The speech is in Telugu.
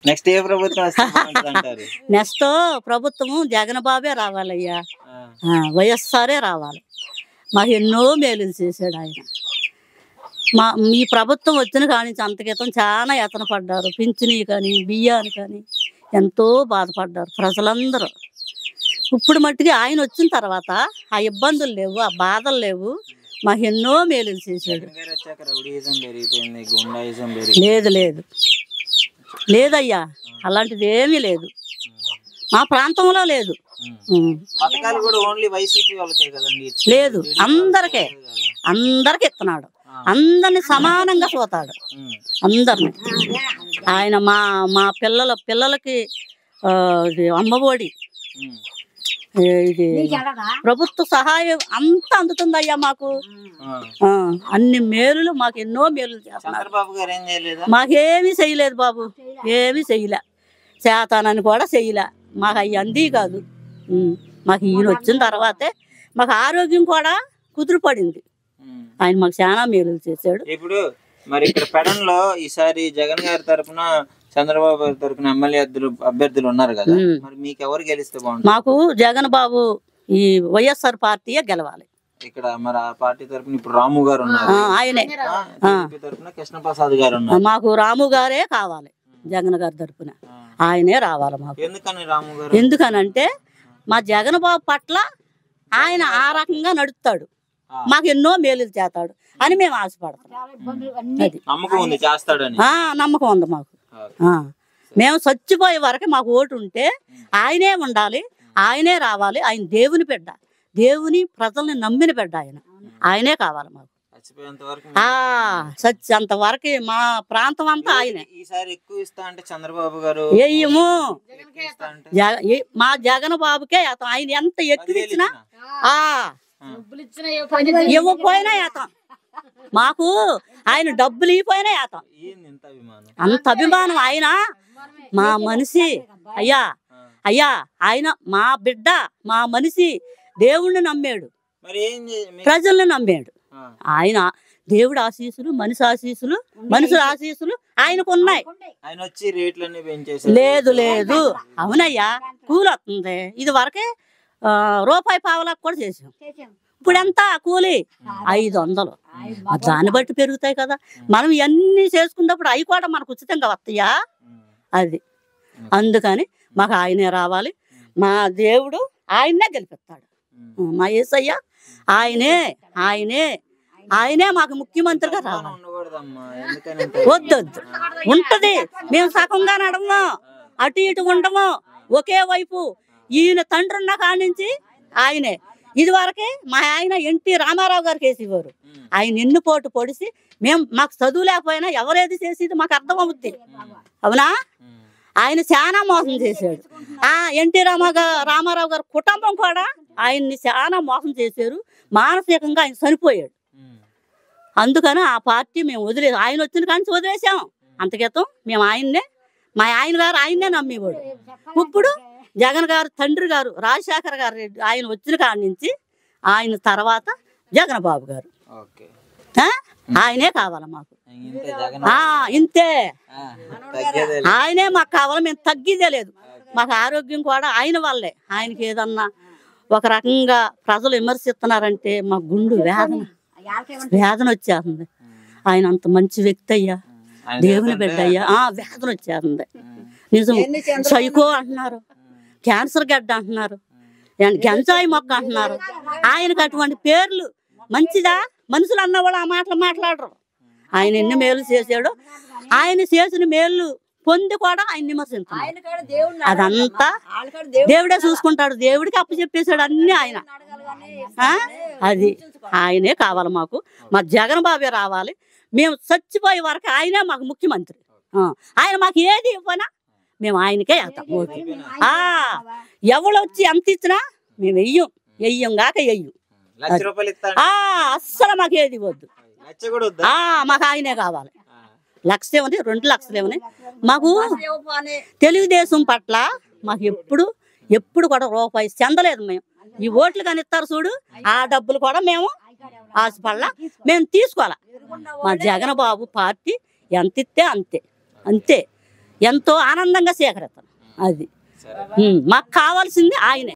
నెక్స్ట్ ఏ ప్రభుత్వం వస్తే బాగుంటుంది అంటారు నెక్స్ట్ ప్రభుత్వము జగన్ బాబే రావాలయ్యా ఆ, ఆ, వైఎస్ఆరే రావాలి మాకు ఎన్నో మేలులు చేశాడు ఆయన మా మీ ప్రభుత్వం వచ్చిన కాడి నుంచి అంత క్రితం చాలా యతన పడ్డారు పింఛనీ కానీ బియ్యాన్ని కానీ ఎంతో బాధపడ్డారు ప్రజలందరూ ఇప్పుడు మట్టుకి ఆయన వచ్చిన తర్వాత ఆ ఇబ్బందులు లేవు ఆ బాధలు లేవు మాకు ఎన్నో మేలులు చేశాడు జగన్ గారు వచ్చాక రౌడీయిజం పెరిగిపోయింది గుండాయిజం పెరిగి లేదు లేదు లేదయ్యా అలాంటిది ఏమీ లేదు మా ప్రాంతంలో లేదు ఉం. పథకాలు కూడా ఓన్లీ వైసీపీ వాళ్ళకే కదండి లేదు అందరికే అందరికి ఇస్తున్నాడు అందరిని సమానంగా చూతాడు ఉమ్, అందరిని ఆయన మా మా పిల్లల పిల్లలకి ఆ, ఇది అమ్మఒడి ఉమ్, ఏ, ఇది ప్రభుత్వ సహాయం అంతా అందుతుందయ్యా మాకు ఆ. ఆ, అన్ని మేలులు మాకు ఎన్నో మేలులు చేస్తున్నారు చంద్రబాబు గారు ఏం చేయలేదా మాకేమీ చేయలేదు బాబు ఏమీ చెయ్యలే చేతానని కూడా చెయ్యలే మాకు అవి అంది కాదు ఉం. మాకు ఈయన వచ్చిన తర్వాతే మాకు ఆరోగ్యం కూడా కుదురుపడింది ఉమ్. ఆయన మాకు చాలా మేలులు చేశాడు ఇప్పుడు మరి ఇక్కడ పెడన్లో ఈసారి జగన్ గారి తరపున చంద్రబాబు గారి తరపున ఎమ్మెల్యే అభ్యర్థులు అభ్యర్థులు ఉన్నారు కదా ఉమ్. మరి మీకు ఎవరు గెలిస్తే బాగుంటుంది మాకు జగన్ బాబు ఈ వైఎస్ఆర్ పార్టీయే గెలవాలి ఇక్కడ మరి ఆ పార్టీ తరపున ఇప్పుడు రాము గారు ఉన్నారు ఆ, ఆయనే ఆ, టీడీపీ తరపున కృష్ణప్రసాద్ గారు ఉన్నారు మాకు రాము గారే కావాలి జగన్ గారి తరపున ఆ. ఆయనే రావాలి మాకు ఎందుకని రాము గారు ఎందుకనంటే మా జగన్ బాబు పట్ల ఆయన ఆ రకంగా నడుస్తాడు ఆ. మాకు ఎన్నో మేలులు చేస్తాడు అని మేము ఆశపడతాం అది నమ్మకం ఉంది చేస్తాడని ఆ, నమ్మకం ఉంది మాకు ఓకే. ఆ. మేము చచ్చిపోయే వరకు మాకు ఓటు ఉంటే ఆయనే ఉండాలి ఆయనే రావాలి ఆయన దేవుని బిడ్డ దేవుని ప్రజల్ని నమ్మిన బిడ్డ ఆయన ఆయనే కావాలి మాకు చచ్చిపోయేంత వరకు ఆ సత్యంత వరకు మా ప్రాంతం అంతా ఆయనే ఈసారి ఎక్కువ ఇస్తా అంటే చంద్రబాబు గారు వెయ్యము ఎక్కువ ఇస్తా అంటే జగ- ఈ- మా జగన్ బాబుకే అతను ఆయన ఎంత ఎక్కువ పదివేలు ఇచ్చినా ఇచ్చినా? ఆ ఇవ్వకపోయినా ఏతాం మాకు ఆయన డబ్బులు ఇవ్వపోయినా ఏతాం ఏంది ఇంత అభిమానం అంత అభిమానం ఆయన మా మనిషి అయ్యా అయ్యా ఆయన మా బిడ్డ మా మనిషి దేవుణ్ణి నమ్మాడు మరి ఏం చే- మీ- ప్రజల్ని నమ్మాడు ఆ, ఆయన దేవుడు ఆశీసులు మనిషి ఆశీసులు మనుషుల ఆశీసులు ఆయనకు ఉన్నాయి ఆయన వచ్చి రేట్లన్నీ పెంచేసారు లేదు లేదు అవునయ్యా కూలి వస్తుంది ఇది వరకే ఆ, రూపాయి పావలకు కూడా చేసాం ఇప్పుడు ఎంత కూలి ఐదు వందలు ఆ దాన్ని బట్టి పెరుగుతాయి కదా మనం ఇవన్నీ చేసుకున్నప్పుడు అవి కూడా మనకు ఉచితంగా వస్తాయా ఉమ్, అది అందుకని మాకు ఆయనే రావాలి మా దేవుడు ఆయన్నే గెలిపిస్తాడు ఉమ్. మా యేసయ్య ఆయనే ఆయనే ఆయనే మాకు ముఖ్యమంత్రిగా అభిమానం రావాలి ఉండకూడదమ్మా ఎందుకని ఇంత- వద్దొద్దు ఉంటది మేము సగంగా నడము అటు ఇటు ఉండము ఒకే వైపు ఈయన తండ్రి ఉన్న కాడి నుంచి ఆయనే ఇది వరకే మా ఆయన ఎన్టీ రామారావు గారికి వేసేవారు ఉమ్, ఆయన ఎన్ను పోటు పొడిసి మేము మాకు చదువు లేకపోయినా ఎవరేది చేసేది మాకు అర్థం అవుద్ది అవునా ఉమ్, ఆయన చాలా మోసం చేశాడు ఆ ఎన్టీ రామా రామారావు గారి కుటుంబం కూడా ఆయన్ని చాలా మోసం చేశారు మానసికంగా ఆయన చనిపోయాడు ఉమ్, అందుకని ఆ పార్టీ మేము వదిలే ఆయన వచ్చిన కానీ వదిలేసాం అంతకితం మేము ఆయన్నే మా ఆయన గారు ఆయన్నే నమ్మేవాడు ఇప్పుడు జగన్ గారు తండ్రి గారు రాజశేఖర్ గారు రెడ్డి ఆయన వచ్చిన కాడి నుంచి ఆయన తర్వాత జగన్ బాబు గారు ఓకే ఆ? ఆయనే కావాలి మాకు ఇంత జగన్ ఆ ఇంతే ఆ, తగ్గేదే లేదు. ఆయనే మాకు కావాలి మేము తగ్గిదే లేదు మాకు ఆరోగ్యం కూడా ఆయన వల్లే ఆయనకి ఏదన్నా ఒక రకంగా ప్రజలు విమర్శిస్తున్నారంటే మా గుండు వేదన వేదన వచ్చేస్తుంది ఆయన అంత మంచి వ్యక్తి అయ్యా ఆయన దేవుని బిడ్డ అయ్యా ఆ వేదన వచ్చేస్తుంది నిజం సైకో అంటున్నారు క్యాన్సర్ గడ్డ అంటున్నారు అండ్ గంజాయి మొక్క అంటున్నారు ఆయనకు అటువంటి పేర్లు మంచిదా మనుషులు అన్నవాళ్ళు ఆ మాటలు మాట్లాడరు ఆయన ఎన్ని మేలు చేశాడో ఆయన చేసిన మేలు పొంది కూడా ఆయన విమర్శించారు అదంతా దేవుడే చూసుకుంటాడు దేవుడికి అప్పచెప్పేశాడు అన్ని ఆయన ఆ? అది ఆయనే కావాలి మాకు మా జగన్ బాబే రావాలి మేము చచ్చిపోయే వరకు ఆయనే మాకు ముఖ్యమంత్రి ఆ. ఆయన మాకు ఏది ఇవ్వనా మేము ఆయనకే వేస్తాం ఓకే ఆ ఎవరు వచ్చి ఎంత ఇచ్చినా మేము వెయ్యం వెయ్యం కాక వెయ్యం లక్ష రూపాయలు ఇస్తా ఆ అస్సలు మాకు ఏది ఇవ్వద్దు లక్ష కూడా వద్దా ఆ మాకు ఆయనే కావాలి ఆ, లక్ష ఏమని రెండు లక్షలు ఏమని మాకు తెలుగుదేశం పట్ల మాకు ఎప్పుడు ఎప్పుడు కూడా రూపాయి చెందలేదు మేము ఈ ఓట్లు కానీ ఇస్తారు చూడు ఆ డబ్బులు కూడా మేము ఆశపడలా మేము తీసుకోవాలా మా జగన్ బాబు పార్టీ ఎంత ఇస్తే అంతే అంతే ఎంతో ఆనందంగా సేకరిస్తాను అది సరే ఉమ్, మాకు కావాల్సింది ఆయనే